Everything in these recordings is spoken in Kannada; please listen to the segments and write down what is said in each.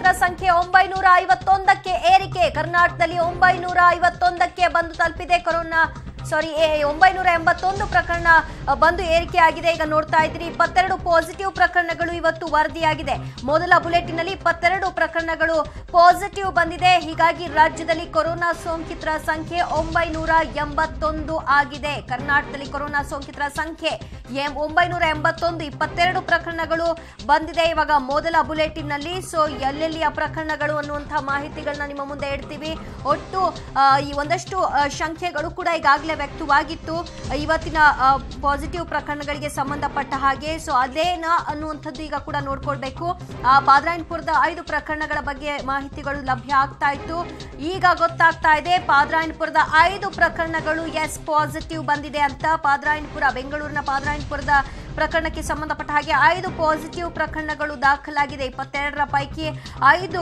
ಸೋಂಕಿತರ ಸಂಖ್ಯೆ ಒಂಬೈನೂರ ಐವತ್ತೊಂದಕ್ಕೆ ಏರಿಕೆ ಕರ್ನಾಟಕದಲ್ಲಿ ಒಂಬೈನೂರ ಐವತ್ತೊಂದಕ್ಕೆ ಬಂದು ತಲುಪಿದೆ ಕೊರೋನಾ ಸಾರಿ ಒಂಬೈನೂರ ಎಂಬತ್ತೊಂದು ಪ್ರಕರಣ ಅ, ಬಂದು ಏರಿಕೆ ಆಗಿದೆ ಈಗ ನೋಡ್ತಾ ಇದ್ದೀರಿ ಇಪ್ಪತ್ತೆರಡು ಪಾಸಿಟಿವ್ ಪ್ರಕರಣಗಳು ಇವತ್ತು ವರದಿಯಾಗಿದೆ ಮೊದಲ ಬುಲೆಟಿನಲ್ಲಿ ಇಪ್ಪತ್ತೆರಡು ಪ್ರಕರಣಗಳು ಪಾಸಿಟಿವ್ ಬಂದಿದೆ ಹೀಗಾಗಿ ರಾಜ್ಯದಲ್ಲಿ ಕೊರೋನಾ ಸೋಂಕಿತರ ಸಂಖ್ಯೆ ಒಂಬೈನೂರ ಎಂಬತ್ತೊಂದು ಆಗಿದೆ ಕರ್ನಾಟಕದಲ್ಲಿ ಕೊರೋನಾ ಸೋಂಕಿತರ ಸಂಖ್ಯೆ ಎಂ- ಒಂಬೈನೂರ ಎಂಬತ್ತೊಂದು ಇಪ್ಪತ್ತೆರಡು ಪ್ರಕರಣಗಳು ಬಂದಿದೆ ಇವಾಗ ಮೊದಲ ಬುಲೆಟಿನ್ ನಲ್ಲಿ ಸೊ ಎಲ್ಲೆಲ್ಲಿ ಆ ಪ್ರಕರಣಗಳು ಅನ್ನುವಂತಹ ಮಾಹಿತಿಗಳನ್ನ ನಿಮ್ಮ ಮುಂದೆ ಇಡ್ತೀವಿ ಒಟ್ಟು ಆ, ಈ ಒಂದಷ್ಟು ಆ, ಸಂಖ್ಯೆಗಳು ಕೂಡ ಈಗಾಗಲೇ ವ್ಯಕ್ತವಾಗಿತ್ತು ಇವತ್ತಿನ ಪಾಸಿಟಿವ್ ಪ್ರಕರಣಗಳಿಗೆ ಸಂಬಂಧಪಟ್ಟ ಹಾಗೆ ಸೊ ಅದೇನಾ ಅನ್ನುವಂಥದ್ದು ಈಗ ಕೂಡ ನೋಡ್ಕೊಳ್ಬೇಕು ಆ ಪಾದ್ರಾಯಣಪುರದ ಐದು ಪ್ರಕರಣಗಳ ಬಗ್ಗೆ ಮಾಹಿತಿಗಳು ಲಭ್ಯ ಆಗ್ತಾ ಇತ್ತು ಈಗ ಗೊತ್ತಾಗ್ತಾ ಇದೆ ಪಾದ್ರಾಯಣಪುರದ ಐದು ಪ್ರಕರಣಗಳು ಎಸ್ ಪಾಸಿಟಿವ್ ಬಂದಿದೆ ಅಂತ ಪಾದ್ರಾಯಣಪುರ ಬೆಂಗಳೂರಿನ ಪಾದ್ರಾಯಣಪುರದ ಪ್ರಕರಣಕ್ಕೆ ಸಂಬಂಧಪಟ್ಟ ಹಾಗೆ ಐದು ಪಾಸಿಟಿವ್ ಪ್ರಕರಣಗಳು ದಾಖಲಾಗಿದೆ ಇಪ್ಪತ್ತೆರಡರ ಪೈಕಿ ಐದು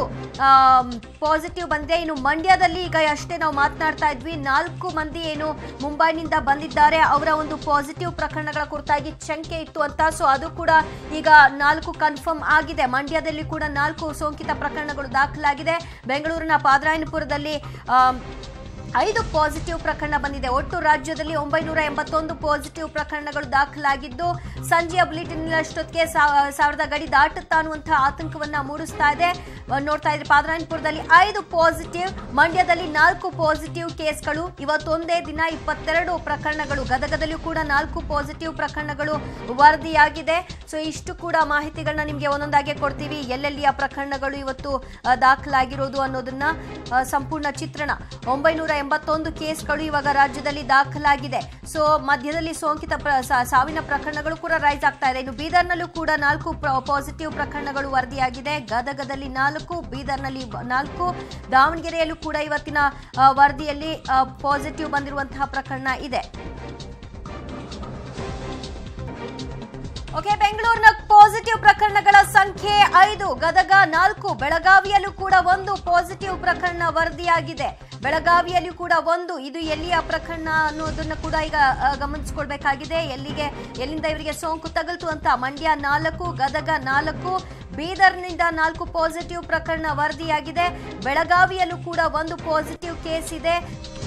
ಪಾಸಿಟಿವ್ ಬಂದಿದೆ ಇನ್ನು ಮಂಡ್ಯದಲ್ಲಿ ಈಗ ಅಷ್ಟೇ ನಾವು ಮಾತನಾಡ್ತಾ ಇದ್ವಿ ನಾಲ್ಕು ಮಂದಿ ಏನು ಮುಂಬೈನಿಂದ ಬಂದಿದ್ದಾರೆ ಅವರ ಒಂದು ಪಾಸಿಟಿವ್ ಪ್ರಕರಣಗಳ ಕುರಿತಾಗಿ ಶಂಕೆ ಇತ್ತು ಅಂತ ಸೊ ಅದು ಕೂಡ ಈಗ ನಾಲ್ಕು ಕನ್ಫರ್ಮ್ ಆಗಿದೆ ಮಂಡ್ಯದಲ್ಲಿ ಕೂಡ ನಾಲ್ಕು ಸೋಂಕಿತ ಪ್ರಕರಣಗಳು ದಾಖಲಾಗಿದೆ ಬೆಂಗಳೂರಿನ ಪಾದರಾಯನಪುರದಲ್ಲಿ ಆಮ್, ಐದು ಪಾಸಿಟಿವ್ ಪ್ರಕರಣ ಬಂದಿದೆ ಒಟ್ಟು ರಾಜ್ಯದಲ್ಲಿ ಒಂಬೈನೂರ ಎಂಬತ್ತೊಂದು ಪಾಸಿಟಿವ್ ಪ್ರಕರಣಗಳು ದಾಖಲಾಗಿದ್ದು ಸಂಜೆಯ ಬುಲೆಟಿನ್ ಅಷ್ಟೊತ್ತಿಗೆ ಸಾ- ಸಾವಿರದ ಗಡಿ ದಾಟುತ್ತಾ ಅನ್ನುವಂತಹ ಆತಂಕವನ್ನ ಮೂಡಿಸ್ತಾ ಇದೆ ಅಹ್ ನೋಡ್ತಾ ಇದ್ರೆ ಪಾದರಾಯನಪುರದಲ್ಲಿ ಐದು ಪಾಸಿಟಿವ್ ಮಂಡ್ಯದಲ್ಲಿ ನಾಲ್ಕು ಪಾಸಿಟಿವ್ ಕೇಸ್ಗಳು ಇವತ್ತೊಂದೇ ದಿನ ಇಪ್ಪತ್ತೆರಡು ಪ್ರಕರಣಗಳು ಗದಗದಲ್ಲೂ ಕೂಡ ನಾಲ್ಕು ಪಾಸಿಟಿವ್ ಪ್ರಕರಣಗಳು ವರದಿಯಾಗಿದೆ ಸೊ ಇಷ್ಟು ಕೂಡ ಮಾಹಿತಿಗಳನ್ನ ನಿಮಗೆ ಒಂದೊಂದಾಗಿ ಕೊಡ್ತೀವಿ ಎಲ್ಲೆಲ್ಲಿ ಆ ಪ್ರಕರಣಗಳು ಇವತ್ತು ಅಹ್, ದಾಖಲಾಗಿರೋದು ಅನ್ನೋದನ್ನ ಅಹ್, ಸಂಪೂರ್ಣ ಚಿತ್ರಣ ಒಂಬೈನೂರ ಎಂಬತ್ತೊಂದು ಕೇಸ್ಗಳು ಇವಾಗ ರಾಜ್ಯದಲ್ಲಿ ದಾಖಲಾಗಿದೆ ಸೊ ಮಧ್ಯದಲ್ಲಿ ಸೋಂಕಿತ ಪ್ರ- ಸಾ- ಸಾವಿನ ಪ್ರಕರಣಗಳು ಕೂಡ ರೈಸ್ ಆಗ್ತಾ ಇದೆ ಇನ್ನು ಬೀದರ್ನಲ್ಲೂ ಕೂಡ ನಾಲ್ಕು ಪಾಸಿಟಿವ್ ಪ್ರಕರಣಗಳು ವರದಿಯಾಗಿದೆ ಗದಗದಲ್ಲಿ ನಾಲ್ಕು ಬೀದರ್ನಲ್ಲಿ ಬ- ನಾಲ್ಕು ದಾವಣಗೆರೆಯಲ್ಲೂ ಕೂಡ ಇವತ್ತಿನ ಆ, ವರದಿಯಲ್ಲಿ ಪಾಸಿಟಿವ್ ಬಂದಿರುವಂತಹ ಪ್ರಕರಣ ಇದೆ ಓಕೆ ಬೆಂಗಳೂರಿನ ಪಾಸಿಟಿವ್ ಪ್ರಕರಣಗಳ ಸಂಖ್ಯೆ ಐದು ಗದಗ ನಾಲ್ಕು ಬೆಳಗಾವಿಯಲ್ಲೂ ಕೂಡ ಒಂದು ಪಾಸಿಟಿವ್ ಪ್ರಕರಣ ವರದಿಯಾಗಿದೆ ಬೆಳಗಾವಿಯಲ್ಲಿ ಕೂಡ ಒಂದು ಇದು ಎಲ್ಲಿಯ ಪ್ರಕರಣ ಅನ್ನೋದನ್ನ ಕೂಡ ಈಗ ಆ, ಗಮನಿಸ್ಕೊಳ್ಬೇಕಾಗಿದೆ ಎಲ್ಲಿಗೆ ಎಲ್ಲಿಂದ ಇವರಿಗೆ ಸೋಂಕು ತಗಲ್ತು ಅಂತ ಮಂಡ್ಯ ನಾಲ್ಕು ಗದಗ ನಾಲ್ಕು ಬೀದರ್ನಿಂದ ನಾಲ್ಕು ಪಾಸಿಟಿವ್ ಪ್ರಕರಣ ವರದಿಯಾಗಿದೆ ಬೆಳಗಾವಿಯಲ್ಲೂ ಕೂಡ ಒಂದು ಪಾಸಿಟಿವ್ ಕೇಸ್ ಇದೆ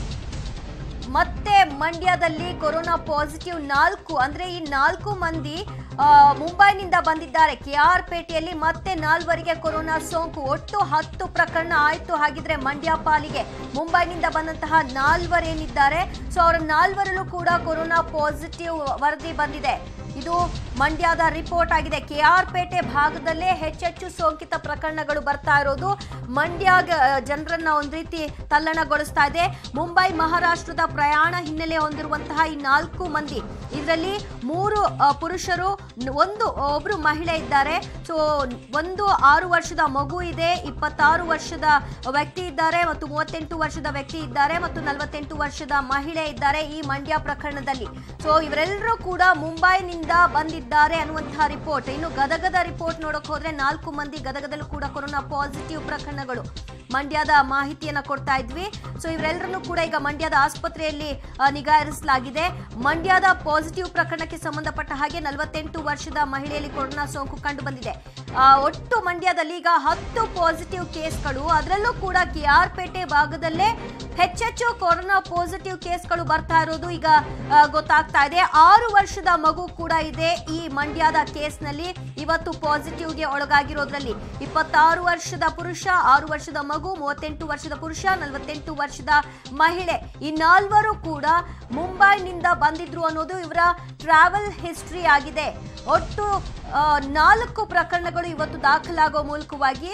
ಮತ್ತೆ ಮಂಡ್ಯದಲ್ಲಿ ಕೊರೋನಾ ಪಾಸಿಟಿವ್ ನಾಲ್ಕು ಅಂದ್ರೆ ಈ ನಾಲ್ಕು ಮಂದಿ ಆ, ಮುಂಬೈನಿಂದ ಬಂದಿದ್ದಾರೆ ಕೆ ಆರ್ ಪೇಟೆಯಲ್ಲಿ ಮತ್ತೆ ನಾಲ್ವರಿಗೆ ಕೊರೋನಾ ಸೋಂಕು ಒಟ್ಟು ಹತ್ತು ಪ್ರಕರಣ ಆಯ್ತು ಹಾಗಿದ್ರೆ ಮಂಡ್ಯ ಪಾಲಿಗೆ ಮುಂಬೈನಿಂದ ಬಂದಂತಹ ನಾಲ್ವರೇನಿದ್ದಾರೆ ಸೊ ಅವರ ನಾಲ್ವರಲ್ಲೂ ಕೂಡ ಕೊರೋನಾ ಪಾಸಿಟಿವ್ ವರದಿ ಬಂದಿದೆ ಇದು ಮಂಡ್ಯದ ರಿಪೋರ್ಟ್ ಆಗಿದೆ ಕೆ ಆರ್ ಪೇಟೆ ಭಾಗದಲ್ಲೇ ಹೆಚ್ಚೆಚ್ಚು ಸೋಂಕಿತ ಪ್ರಕರಣಗಳು ಬರ್ತಾ ಇರೋದು ಮಂಡ್ಯ ಜನರನ್ನ ಒಂದು ರೀತಿ ತಲ್ಲಣಗೊಳಿಸ್ತಾ ಇದೆ ಮುಂಬೈ ಮಹಾರಾಷ್ಟ್ರದ ಪ್ರಯಾಣ ಹಿನ್ನೆಲೆ ಹೊಂದಿರುವಂತಹ ಈ ನಾಲ್ಕು ಮಂದಿ ಇದರಲ್ಲಿ ಮೂರು ಆ, ಪುರುಷರು ನ್- ಒಂದು ಒಬ್ರು ಮಹಿಳೆ ಇದ್ದಾರೆ ಸೊ ಒಂದು ಆರು ವರ್ಷದ ಮಗು ಇದೆ ಇಪ್ಪತ್ತಾರು ವರ್ಷದ ವ್ಯಕ್ತಿ ಇದ್ದಾರೆ ಮತ್ತು ಮೂವತ್ತೆಂಟು ವರ್ಷದ ವ್ಯಕ್ತಿ ಇದ್ದಾರೆ ಮತ್ತು ನಲವತ್ತೆಂಟು ವರ್ಷದ ಮಹಿಳೆ ಇದ್ದಾರೆ ಈ ಮಂಡ್ಯ ಪ್ರಕರಣದಲ್ಲಿ ಸೊ ಇವರೆಲ್ಲರೂ ಕೂಡ ಮುಂಬೈನಿಂದ ಬಂದಿದ್ದಾರೆ ಅನ್ನುವಂತಹ ರಿಪೋರ್ಟ್ ಇನ್ನು ಗದಗದ ರಿಪೋರ್ಟ್ ನೋಡಕ್ ಹೋದ್ರೆ ನಾಲ್ಕು ಮಂದಿ ಗದಗದಲ್ಲೂ ಕೂಡ ಕೊರೋನಾ ಪಾಸಿಟಿವ್ ಪ್ರಕರಣಗಳು ಮಂಡ್ಯದ ಮಾಹಿತಿಯನ್ನ ಕೊಡ್ತಾ ಇದ್ವಿ ಸೊ ಇವರೆಲ್ಲರನ್ನು ಕೂಡ ಈಗ ಮಂಡ್ಯದ ಆಸ್ಪತ್ರೆಯಲ್ಲಿ ಆ, ನಿಗಾ ಇರಿಸಲಾಗಿದೆ ಮಂಡ್ಯದ ಪಾಸಿಟಿವ್ ಪ್ರಕರಣಕ್ಕೆ ಸಂಬಂಧಪಟ್ಟ ಹಾಗೆ ನಲವತ್ತೆಂಟು ವರ್ಷದ ಮಹಿಳೆಯಲ್ಲಿ ಕೊರೋನಾ ಸೋಂಕು ಕಂಡು ಬಂದಿದೆ ಆ, ಒಟ್ಟು ಮಂಡ್ಯದಲ್ಲಿ ಈಗ ಹತ್ತು ಪಾಸಿಟಿವ್ ಕೇಸ್ಗಳು ಅದರಲ್ಲೂ ಕೂಡ ಕೆ ಆರ್ ಪೇಟೆ ಭಾಗದಲ್ಲೇ ಹೆಚ್ಚೆಚ್ಚು ಕೊರೋನಾ ಪಾಸಿಟಿವ್ ಕೇಸ್ಗಳು ಬರ್ತಾ ಇರೋದು ಈಗ ಆ, ಗೊತ್ತಾಗ್ತಾ ಇದೆ ಆರು ವರ್ಷದ ಮಗು ಕೂಡ ಇದೆ ಈ ಮಂಡ್ಯದ ಕೇಸ್ನಲ್ಲಿ ಇವತ್ತು ಪಾಸಿಟಿವ್ಗೆ ಒಳಗಾಗಿರೋದ್ರಲ್ಲಿ ಇಪ್ಪತ್ತಾರು ವರ್ಷದ ಪುರುಷ ಆರು ವರ್ಷದ ಮಗು ಮೂವತ್ತೆಂಟು ವರ್ಷದ ಪುರುಷ ನಲವತ್ತೆಂಟು ವರ್ಷದ ಮಹಿಳೆ ಈ ನಾಲ್ವರು ಕೂಡ ಮುಂಬೈನಿಂದ ಬಂದಿದ್ರು ಅನ್ನೋದು ಇವರ ಟ್ರಾವೆಲ್ ಹಿಸ್ಟ್ರಿ ಆಗಿದೆ ಒಟ್ಟು ಆ, ನಾಲ್ಕು ಪ್ರಕರಣಗಳು ಇವತ್ತು ದಾಖಲಾಗೋ ಮೂಲಕವಾಗಿ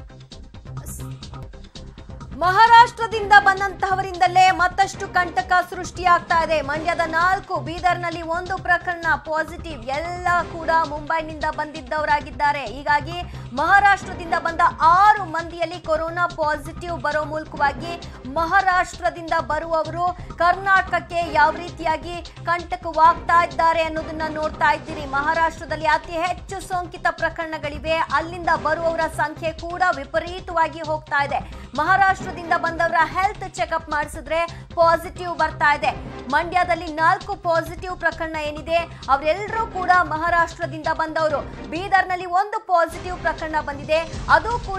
ಮಹಾರಾಷ್ಟ್ರದಿಂದ ಬಂದಂತಹವರಿಂದಲೇ ಮತ್ತಷ್ಟು ಕಂಟಕ ಸೃಷ್ಟಿಯಾಗ್ತಾ ಇದೆ ಮಂಡ್ಯದ ನಾಲ್ಕು ಬೀದರ್ನಲ್ಲಿ ಒಂದು ಪ್ರಕರಣ ಪಾಸಿಟಿವ್ ಎಲ್ಲ ಕೂಡ ಮುಂಬೈನಿಂದ ಬಂದಿದ್ದವರಾಗಿದ್ದಾರೆ ಹೀಗಾಗಿ ಮಹಾರಾಷ್ಟ್ರದಿಂದ ಬಂದ ಆರು ಮಂದಿಯಲ್ಲಿ ಕೊರೋನಾ ಪಾಸಿಟಿವ್ ಬರೋ ಮೂಲಕವಾಗಿ ಮಹಾರಾಷ್ಟ್ರದಿಂದ ಬರುವವರು ಕರ್ನಾಟಕಕ್ಕೆ ಯಾವ ರೀತಿಯಾಗಿ ಕಂಟಕವಾಗ್ತಾ ಇದ್ದಾರೆ ಅನ್ನೋದನ್ನ ನೋಡ್ತಾ ಇದ್ದೀರಿ ಮಹಾರಾಷ್ಟ್ರದಲ್ಲಿ ಅತಿ ಹೆಚ್ಚು ಸೋಂಕಿತ ಪ್ರಕರಣಗಳಿವೆ ಅಲ್ಲಿಂದ ಬರುವವರ ಸಂಖ್ಯೆ ಕೂಡ ವಿಪರೀತವಾಗಿ ಹೋಗ್ತಾ ಇದೆ ಮಹಾರಾಷ್ಟ್ರದಿಂದ ಬಂದವರ ಹೆಲ್ತ್ ಚೆಕಪ್ ಮಾಡಿಸಿದ್ರೆ ಪಾಸಿಟಿವ್ ಬರ್ತಾ ಇದೆ ಮಂಡ್ಯದಲ್ಲಿ ನಾಲ್ಕು ಪಾಸಿಟಿವ್ ಪ್ರಕರಣ ಏನಿದೆ ಅವರೆಲ್ಲರೂ ಕೂಡ ಮಹಾರಾಷ್ಟ್ರದಿಂದ ಬಂದವರು ಬೀದರ್ನಲ್ಲಿ ಒಂದು ಪಾಸಿಟಿವ್ ಪ್ರಕರಣ ಬಂದಿದೆ ಅದು ಕೂಡ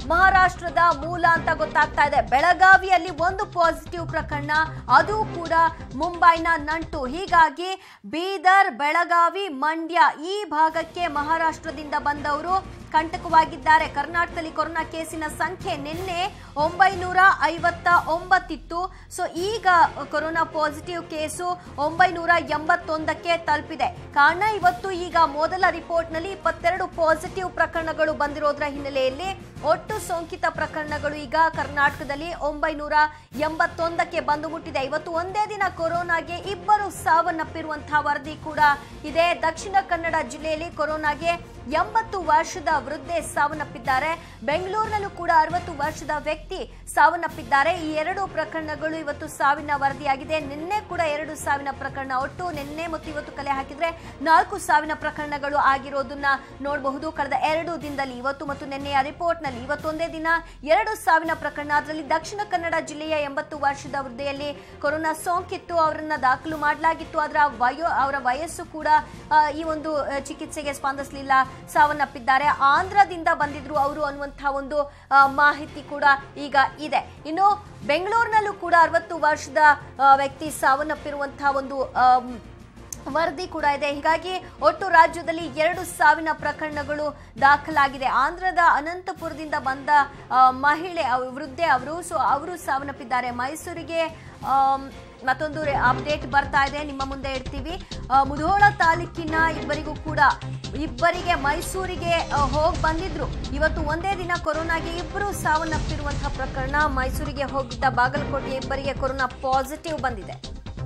ಮಹಾರಾಷ್ಟ್ರದ ಮೂಲ ಅಂತ ಗೊತ್ತಾಗ್ತಾ ಇದೆ ಬೆಳಗಾವಿಯಲ್ಲಿ ಒಂದು ಪಾಸಿಟಿವ್ ಪ್ರಕರಣ ಅದು ಕೂಡ ಮುಂಬೈನ ನಂಟು ಹೀಗಾಗಿ ಬೀದರ್ ಬೆಳಗಾವಿ ಮಂಡ್ಯ ಈ ಭಾಗಕ್ಕೆ ಮಹಾರಾಷ್ಟ್ರದಿಂದ ಬಂದವರು ಕಂಟಕವಾಗಿದ್ದಾರೆ ಕರ್ನಾಟಕದಲ್ಲಿ ಕೊರೋನಾ ಕೇಸಿನ ಸಂಖ್ಯೆ ನಿನ್ನೆ ಒಂಬೈನೂರ ಐವತ್ತ ಒಂಬತ್ತಿತ್ತು ಸೊ ಈಗ ಕೊರೋನಾ ಪಾಸಿಟಿವ್ ಕೇಸು ಒಂಬೈನೂರ ಎಂಬತ್ತೊಂದಕ್ಕೆ ತಲುಪಿದೆ ಕಾರಣ ಇವತ್ತು ಈಗ ಮೊದಲ ರಿಪೋರ್ಟ್ನಲ್ಲಿ ಇಪ್ಪತ್ತೆರಡು ಪಾಸಿಟಿವ್ ಪ್ರಕರಣಗಳು ಬಂದಿರೋದ್ರ ಹಿನ್ನೆಲೆಯಲ್ಲಿ ಒಟ್ಟು ಸೋಂಕಿತ ಪ್ರಕರಣಗಳು ಈಗ ಕರ್ನಾಟಕದಲ್ಲಿ ಒಂಬೈನೂರ ಎಂಬತ್ತೊಂದಕ್ಕೆ ಬಂದು ಮುಟ್ಟಿದೆ ಇವತ್ತು ಒಂದೇ ದಿನ ಕೊರೋನಾಗೆ ಇಬ್ಬರು ಸಾವನ್ನಪ್ಪಿರುವಂತಹ ವರದಿ ಕೂಡ ಇದೆ ದಕ್ಷಿಣ ಕನ್ನಡ ಜಿಲ್ಲೆಯಲ್ಲಿ ಕೊರೋನಾಗೆ ಎಂಬತ್ತು ವರ್ಷದ ವೃದ್ಧೆ ಸಾವನ್ನಪ್ಪಿದ್ದಾರೆ ಬೆಂಗಳೂರಿನಲ್ಲೂ ಕೂಡ ಅರವತ್ತು ವರ್ಷದ ವ್ಯಕ್ತಿ ಸಾವನ್ನಪ್ಪಿದ್ದಾರೆ ಈ ಎರಡು ಪ್ರಕರಣಗಳು ಇವತ್ತು ಸಾವಿನ ವರದಿಯಾಗಿದೆ ನಿನ್ನೆ ಕೂಡ ಎರಡು ಸಾವಿನ ಪ್ರಕರಣ ಒಟ್ಟು ನಿನ್ನೆ ಮತ್ತು ಇವತ್ತು ಕಲೆ ಹಾಕಿದ್ರೆ ನಾಲ್ಕು ಸಾವಿನ ಪ್ರಕರಣಗಳು ಆಗಿರೋದನ್ನ ನೋಡಬಹುದು ಕಳೆದ ಎರಡು ದಿನದಲ್ಲಿ ಇವತ್ತು ಮತ್ತು ನಿನ್ನೆಯ ರಿಪೋರ್ಟ್ನಲ್ಲಿ ಇವತ್ತೊಂದೇ ದಿನ ಎರಡು ಸಾವಿನ ಪ್ರಕರಣ ಅದರಲ್ಲಿ ದಕ್ಷಿಣ ಕನ್ನಡ ಜಿಲ್ಲೆಯ ಎಂಬತ್ತು ವರ್ಷದ ವೃದ್ಧೆಯಲ್ಲಿ ಕೊರೋನಾ ಸೋಂಕಿತ್ತು ಅವರನ್ನ ದಾಖಲು ಮಾಡಲಾಗಿತ್ತು ಅದರ ವಯೋ ಅವರ ವಯಸ್ಸು ಕೂಡ ಆ, ಈ ಒಂದು ಆ, ಚಿಕಿತ್ಸೆಗೆ ಸ್ಪಂದಿಸಲಿಲ್ಲ ಸಾವನ್ನಪ್ಪಿದ್ದಾರೆ ಆಂಧ್ರದಿಂದ ಬಂದಿದ್ರು ಅವರು ಅನ್ನುವಂತಹ ಒಂದು ಆ, ಮಾಹಿತಿ ಕೂಡ ಈಗ ಇದೆ ಇನ್ನು ಬೆಂಗಳೂರಿನಲ್ಲೂ ಕೂಡ ಅರವತ್ತು ವರ್ಷದ ಆ, ವ್ಯಕ್ತಿ ಸಾವನ್ನಪ್ಪಿರುವಂತಹ ಒಂದು ಆಮ್, ವರದಿ ಕೂಡ ಇದೆ ಹೀಗಾಗಿ ಒಟ್ಟು ರಾಜ್ಯದಲ್ಲಿ ಎರಡು ಸಾವಿನ ಪ್ರಕರಣಗಳು ದಾಖಲಾಗಿದೆ ಆಂಧ್ರದ ಅನಂತಪುರದಿಂದ ಬಂದ ಆ, ಮಹಿಳೆ ಅವ್- ವೃದ್ಧೆ ಅವರು ಸೊ ಅವರು ಸಾವನ್ನಪ್ಪಿದ್ದಾರೆ ಮೈಸೂರಿಗೆ ಆಮ್, ಮತ್ತೊಂದು ಅಪ್ಡೇಟ್ ಬರ್ತಾ ಇದೆ ನಿಮ್ಮ ಮುಂದೆ ಇಡ್ತೀವಿ ಆ, ಮುಧೋಳ ತಾಲೂಕಿನ ಇಬ್ಬರಿಗೂ ಕೂಡ ಇಬ್ಬರಿಗೆ ಮೈಸೂರಿಗೆ ಹೋಗಿ ಬಂದಿದ್ರು ಇವತ್ತು ಒಂದೇ ದಿನ ಕೊರೋನಾಗೆ ಇಬ್ಬರು ಸಾವನ್ನಪ್ಪಿರುವಂತಹ ಪ್ರಕರಣ ಮೈಸೂರಿಗೆ ಹೋಗಿದ್ದ ಬಾಗಲಕೋಟೆಯ ಇಬ್ಬರಿಗೆ ಕೊರೋನಾ ಪಾಸಿಟಿವ್ ಬಂದಿದೆ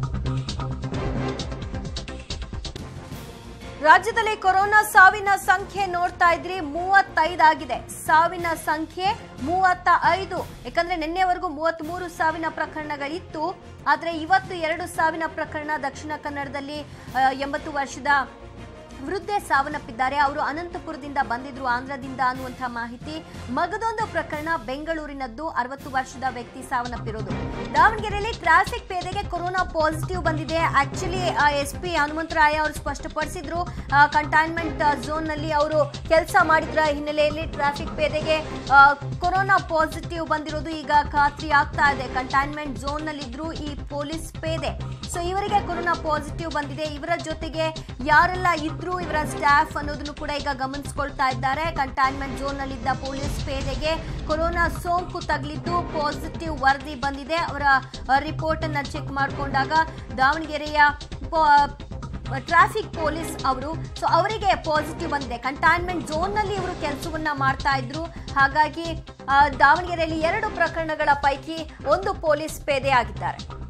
ರಾಜ್ಯದಲ್ಲಿ ಕೊರೋನಾ ಸಾವಿನ ಸಂಖ್ಯೆ ನೋಡ್ತಾ ಇದ್ರಿ ಮೂವತ್ತೈದಾಗಿದೆ ಸಾವಿನ ಸಂಖ್ಯೆ ಮೂವತ್ತ ಐದು ಯಾಕಂದ್ರೆ ನಿನ್ನೆವರೆಗೂ ಮೂವತ್ತ್ ಮೂರು ಸಾವಿನ ಪ್ರಕರಣಗಳಿತ್ತು ಆದ್ರೆ ಇವತ್ತು ಎರಡು ಸಾವಿನ ಪ್ರಕರಣ ದಕ್ಷಿಣ ಕನ್ನಡದಲ್ಲಿ ಆ, ಎಂಬತ್ತು ವರ್ಷದ ವೃದ್ಧೆ ಸಾವನ್ನಪ್ಪಿದ್ದಾರೆ ಅವರು ಅನಂತಪುರದಿಂದ ಬಂದಿದ್ರು ಆಂಧ್ರದಿಂದ ಅನ್ನುವಂತಹ ಮಾಹಿತಿ ಮಗದೊಂದು ಪ್ರಕರಣ ಬೆಂಗಳೂರಿನದ್ದು ಅರವತ್ತು ವರ್ಷದ ವ್ಯಕ್ತಿ ಸಾವನ್ನಪ್ಪಿರೋದು ದಾವಣಗೆರೆಯಲ್ಲಿ ಟ್ರಾಫಿಕ್ ಪೇದೆಗೆ ಕೊರೋನಾ ಪಾಸಿಟಿವ್ ಬಂದಿದೆ ಆಕ್ಚುಲಿ ಎಸ್ ಪಿ ಹನುಮಂತರಾಯ ಅವರು ಸ್ಪಷ್ಟಪಡಿಸಿದ್ರು ಕಂಟೈನ್ಮೆಂಟ್ ಝೋನ್ ನಲ್ಲಿ ಅವರು ಕೆಲಸ ಮಾಡಿದ್ರ ಹಿನ್ನೆಲೆಯಲ್ಲಿ ಟ್ರಾಫಿಕ್ ಪೇದೆಗೆ ಆ, ಕೊರೋನಾ ಪಾಸಿಟಿವ್ ಬಂದಿರೋದು ಈಗ ಖಾತ್ರಿ ಆಗ್ತಾ ಇದೆ ಕಂಟೈನ್ಮೆಂಟ್ ಝೋನ್ ನಲ್ಲಿದ್ರು ಈ ಪೊಲೀಸ್ ಪೇದೆ ಸೊ ಇವರಿಗೆ ಕೊರೋನಾ ಪಾಸಿಟಿವ್ ಬಂದಿದೆ ಇವರ ಜೊತೆಗೆ ಯಾರೆಲ್ಲ ಇದ್ರು ಇವರ ಸ್ಟಾಫ್ ಅನ್ನೋದನ್ನು ಕೂಡ ಈಗ ಗಮನಿಸ್ಕೊಳ್ತಾ ಇದ್ದಾರೆ ಕಂಟೈನ್ಮೆಂಟ್ ಝೋನ್ ನಲ್ಲಿದ್ದ ಪೊಲೀಸ್ ಪೇದೆಗೆ ಕೊರೋನಾ ಸೋಂಕು ತಗುಲಿದ್ದು ಪಾಸಿಟಿವ್ ವರದಿ ಬಂದಿದೆ ಅವರ ರಿಪೋರ್ಟ್ ಅನ್ನ ಚೆಕ್ ಮಾಡಿಕೊಂಡಾಗ ದಾವಣಗೆರೆಯ ಪೊ- ಟ್ರಾಫಿಕ್ ಪೊಲೀಸ್ ಅವರು ಸೊ ಅವರಿಗೆ ಪಾಸಿಟಿವ್ ಬಂದಿದೆ ಕಂಟೈನ್ಮೆಂಟ್ ಝೋನ್ ನಲ್ಲಿ ಇವರು ಕೆಲಸವನ್ನ ಮಾಡ್ತಾ ಇದ್ರು ಹಾಗಾಗಿ ಆ, ದಾವಣಗೆರೆಯಲ್ಲಿ ಎರಡು ಪ್ರಕರಣಗಳ ಪೈಕಿ ಒಂದು ಪೊಲೀಸ್ ಪೇದೆ ಆಗಿದ್ದಾರೆ